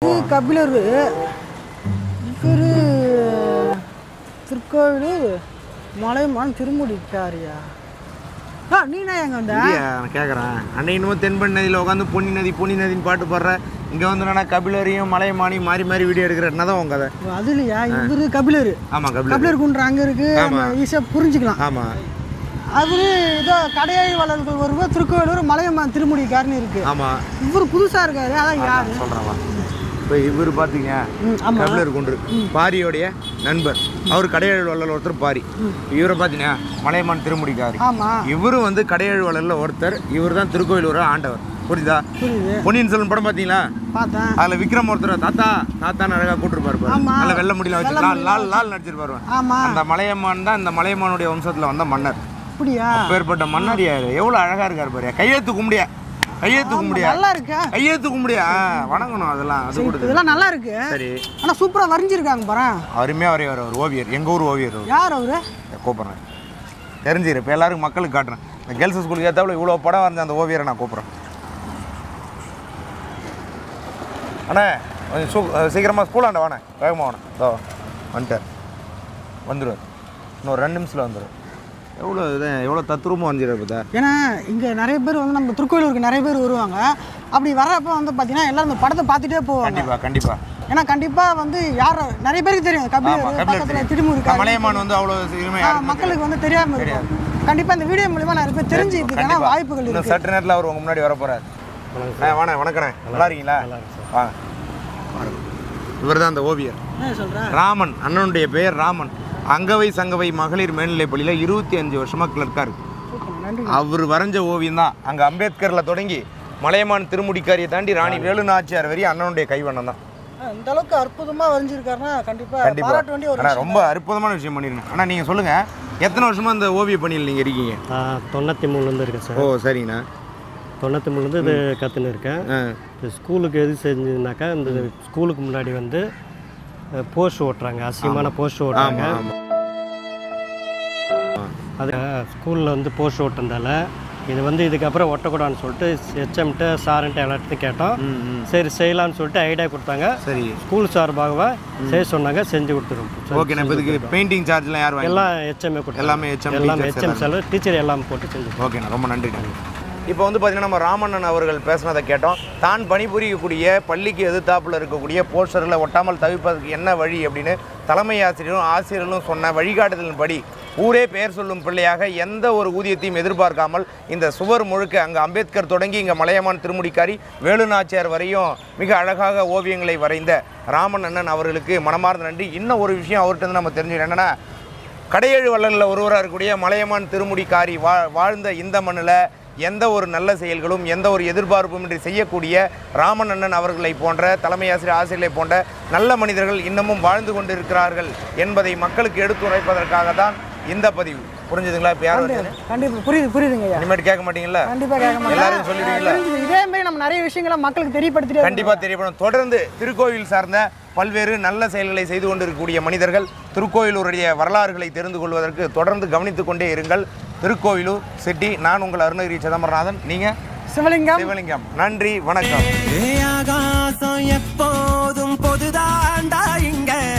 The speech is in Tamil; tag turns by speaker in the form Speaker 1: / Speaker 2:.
Speaker 1: இது கபிலர் இவர் திருக்கோவிலூர் மலைமான் திருமுடிக்காரியா ஆ நீனா எங்க வந்த
Speaker 2: இல்லையா நான் கேட்குறேன் அன்னைக்கு இன்னும் தென்பன் நதியில் உட்காந்து பொன்னி நதி பொன்னி நதின்னு பாட்டு பாடுற இங்கே வந்து நான் கபிலரையும் மலையமானையும் மாறி மாறி வீடியோ எடுக்கிற என்னதான் உங்க கதை
Speaker 1: அது இல்லையா இவர் கபிலர்
Speaker 2: ஆமாம் கபிலர்
Speaker 1: கபிலர் குன்ற அங்க இருக்கு நம்ம ஈஸியா புரிஞ்சுக்கலாம்
Speaker 2: ஆமாம்
Speaker 1: அவரு ஏதோ கடையாழ்வாளர்கள் ஒருவர் திருக்கோவிலூர் மலையமான் திருமுடிக்காருன்னு இருக்கு
Speaker 2: ஆமாம்
Speaker 1: இவர் புதுசா இருக்காரு அதான் யாரு
Speaker 2: சொல்கிறேன் வா இப்போ இவர் பார்த்தீங்க
Speaker 1: ம், ஆமா
Speaker 2: கபிலர் குன்று பாரியோடைய நண்பர் அவர் கடையேழு வள்ளல் ஒருத்தர் பாரி இவரை பார்த்தீங்கன்னா மலையமான் திருமுடிக்காரு
Speaker 1: ஆமா
Speaker 2: இவரும் வந்து கடையேழு வள்ளல்ல ஒருத்தர் இவர் தான் திருக்கோயிலூர் ஆண்டவர் புரியுதா
Speaker 1: புரியுது
Speaker 2: பொன்னியின் செல்வன் படம் பார்த்தீங்களா
Speaker 1: பார்த்தேன்
Speaker 2: அதுல விக்ரம் ஒருத்தர் தாத்தா தாத்தான்னு அழகா கூட்டிருப்பாரு பாரு
Speaker 1: ஆமா.
Speaker 2: நல்ல வெள்ள முடியல வச்சு லால் லால் லால் நடிச்சிருப்பாரு
Speaker 1: ஆமா
Speaker 2: அந்த மலையமான் தான் இந்த மலையமானுடைய வம்சத்துல வந்த மன்னர்
Speaker 1: அப்படியா
Speaker 2: பேர்பட்ட மன்னர் யாரு எவ்வளவு அழகா இருக்காரு பாரு கையெழுத்து கும்பிடியா கையெழுத்து கும்பிடியா
Speaker 1: நல்லா இருக்கா
Speaker 2: கையெழுத்து கும்பிடியா வணங்கணும் அதெல்லாம் அது கொடுத்து
Speaker 1: இதெல்லாம் நல்லா இருக்கு
Speaker 2: சரி
Speaker 1: ஆனா சூப்பரா வரைஞ்சிருக்காங்க பாரு
Speaker 2: அருமையா வரைவார் அவர் ஓவியர் எங்க ஊர் ஓவியர் அவர்
Speaker 1: யார் அவரு
Speaker 2: கூப்பிட்றேன் தெரிஞ்சுக்கிறேன் இப்போ எல்லாருக்கும் மக்களுக்கு காட்டுறேன் இந்த கேர்ள்ஸ் ஸ்கூலுக்கு ஏற்றாப்புல இவ்வளோ படம் வரைஞ்ச அந்த ஓவியரை நான் கூப்பிட்றேன் அண்ணே கொஞ்சம் சூ சீக்கிரமாக ஸ்கூலாண்ட வாண்ணே வேகமாக வாண்ணே இதோ வந்துட்டார் வந்துடுவார் இன்னும் ரெண்டு நிமிஷத்தில் வந்துடும் எவ்வளோ இது எவ்வளோ தத்ரூபமாக வந்துடுறாரு பார்த்தா
Speaker 1: ஏன்னா இங்க நிறைய பேர் வந்து நம்ம திருக்கோயிலூருக்கு நிறைய பேர் வருவாங்க அப்படி வர்றப்ப வந்து பாத்தீங்கன்னா எல்லாரும் இந்த படத்தை பார்த்துட்டே போவாங்க
Speaker 2: கண்டிப்பாக கண்டிப்பாக
Speaker 1: ஏன்னா கண்டிப்பா வந்து யார் நிறைய பேருக்கு தெரியும்
Speaker 2: ஆமாம்
Speaker 1: கபிலர்
Speaker 2: கபிலர்
Speaker 1: பக்கத்துல
Speaker 2: தெரியும்.
Speaker 1: திருமுருகா
Speaker 2: மலையமான் வந்து அவ்வளோ சீக்கிரமாக
Speaker 1: ஆ,
Speaker 2: யாருக்கும்
Speaker 1: மக்களுக்கு வந்து தெரியாம இருக்கும் கண்டிப்பா இந்த வீடியோ மூலியமா நிறைய பேர் தெரிஞ்சுக்கிறதுக்கான
Speaker 2: கண்டிப்பா.
Speaker 1: வாய்ப்புகள்
Speaker 2: இன்னும்
Speaker 1: இருக்கு
Speaker 2: சற்று நேரத்தில் அவர் உங்க முன்னாடி வர போறாரு ஆ வாண்ணே வணக்கண்ணே நல்லா இருக்கீங்களா வாங்க இவர் தான் அந்த ஓவியர்
Speaker 1: என்ன சொல்ற
Speaker 2: ராமன் அண்ணனுடைய பெயர் ராமன் அங்கவை சங்கவை மகளிர் மேல்நிலைப் பள்ளியில் இருபத்தி அஞ்சு வருஷமா கிளர்க்கா இருக்கு
Speaker 1: சூப்பர், நன்றி
Speaker 2: அவர் வரைஞ்ச ஓவியம் தான் அங்கே அம்பேத்கர்ல தொடங்கி மலையமான் திருமுடிக்காரியை தாண்டி ராணி வேலு நாச்சியார் வரையும் அண்ணனுடைய கைவண்ணம் தான்
Speaker 1: ஆ, இந்த அளவுக்கு அற்புதமா வரைஞ்சிருக்காருன்னா கண்டிப்பா
Speaker 2: கண்டிப்பா
Speaker 1: பாராட்ட வேண்டிய ஒரு
Speaker 2: ஆனா ரொம்ப அற்புதமான விஷயம் பண்ணிருக்கேன் ஆனா நீங்க சொல்லுங்க எத்தனை வருஷமா இந்த ஓவிய பணியில் நீங்க இருக்கீங்க
Speaker 3: நான் தொண்ணூற்றி மூணுலேருந்து இருக்கேன் சார்
Speaker 2: ஓ சரிங்கண்ணா
Speaker 3: தொண்ணூற்றி மூணுலேருந்து இது கற்றுன்னு இருக்கேன்
Speaker 2: ஆ
Speaker 3: இப்போ ஸ்கூலுக்கு எது செஞ்சதுனாக்கா இந்த ஸ்கூலுக்கு முன்னாடி வந்து போஸ்ட் ஓட்டுறாங்க அசிங்கமான போஸ்ட் ஓட்டுறாங்க
Speaker 2: ஆமா ஆமா
Speaker 3: அது ஸ்கூலில் வந்து போஸ்ட் ஓட்டுறதால இது வந்து இதுக்கப்புறம் ஒட்டக்கூடாதுன்னு சொல்லிட்டு ஹெச்எம்கிட்ட சார்ன்ட்டு எல்லாத்தையும் கேட்டோம்
Speaker 2: ம், ம்.
Speaker 3: சரி செய்யலாம்னு சொல்லிட்டு ஐடியா கொடுத்தாங்க
Speaker 2: சரி
Speaker 3: ஸ்கூல் சார்பாகவே செய்ய சொன்னாங்க செஞ்சு கொடுத்துருவோம்
Speaker 2: ஓகே இப்போ இதுக்கு பெயிண்டிங் சார்ஜ்லாம் யார் வாங்கி
Speaker 3: எல்லாம் ஹெச்எம்ஏ கொடுத்தாங்க
Speaker 2: எல்லாமே HM
Speaker 3: எல்லாமே
Speaker 2: teachers
Speaker 3: ஹெச்எம் செலவு டீச்சர் எல்லாம் போட்டு செஞ்சு
Speaker 2: ஓகேண்ணா ரொம்ப நன்றி இப்போ வந்து பார்த்தீங்கன்னா நம்ம ராமண்ணன் அவர்கள் பேசினதை கேட்டோம் தான் பணிபுரியக்கூடிய பள்ளிக்கு எதிர்த்தாப்புல இருக்கக்கூடிய போஸ்டரில் ஒட்டாமல் தவிப்பதற்கு என்ன வழி அப்படின்னு தலைமை ஆசிரியரும் ஆசிரியர்களும் சொன்ன வழிகாட்டுதலின்படி ஊரே பெயர் சொல்லும் பிள்ளையாக எந்த ஒரு ஊதியத்தையும் எதிர்பார்க்காமல் இந்த சுவர் முழுக்க அங்கே அம்பேத்கர் தொடங்கி இங்கே மலையமான் திருமுடிக்காரி வேலுநாச்சியார் வரையும் மிக அழகாக ஓவியங்களை வரைந்த ராமன் அண்ணன் அவர்களுக்கு மனமார்ந்த நன்றி இன்னும் ஒரு விஷயம் அவர்கிட்ட இருந்து நம்ம தெரிஞ்சுக்கணும் என்னன்னா கடையேழு வள்ளலில் ஒருவராக இருக்கக்கூடிய மலையமான் திருமுடிக்காரி வா வாழ்ந்த இந்த மண்ணில் எந்த ஒரு நல்ல செயல்களும் எந்த ஒரு எதிர்பார்ப்புமின்றி செய்யக்கூடிய ராமன் அண்ணன் அவர்களை போன்ற தலைமை ஆசிரியர் ஆசிரியர்களை போன்ற நல்ல மனிதர்கள் இன்னமும் வாழ்ந்து கொண்டிருக்கிறார்கள் என்பதை மக்களுக்கு எடுத்துரைப்பதற்காக தான் இந்த பதிவு புரிஞ்சுதுங்களா இப்போ யாரும்
Speaker 1: கண்டிப்பா புரியுது புரியுதுங்க ஐயா
Speaker 2: இனிமேட்டு கேட்க மாட்டீங்களா
Speaker 1: கண்டிப்பா கேட்க மாட்டேன்
Speaker 2: எல்லாரும் சொல்லிடுவீங்களா
Speaker 1: தெரிஞ்சுது. இதே மாதிரி நம்ம நிறைய விஷயங்களை மக்களுக்கு தெரியப்படுத்திட்டே
Speaker 2: கண்டிப்பாக தெரியப்படும் தொடர்ந்து திருக்கோயில் சார்ந்த பல்வேறு நல்ல செயல்களை செய்து கொண்டிருக்கக்கூடிய மனிதர்கள் திருக்கோயிலூருடைய வரலாறுகளை தெரிந்து கொள்வதற்கு தொடர்ந்து கவனித்துக் கொண்டே இருங்கள் திருக்கோயிலூர் சிட்டி நான் உங்கள் அருணகிரி சிதம்பரநாதன் நீங்கள்
Speaker 1: சிவலிங்கம்
Speaker 2: சிவலிங்கம் நன்றி வணக்கம்
Speaker 4: ஏ ஆகாசம் எப்போதும் பொதுதாண்டா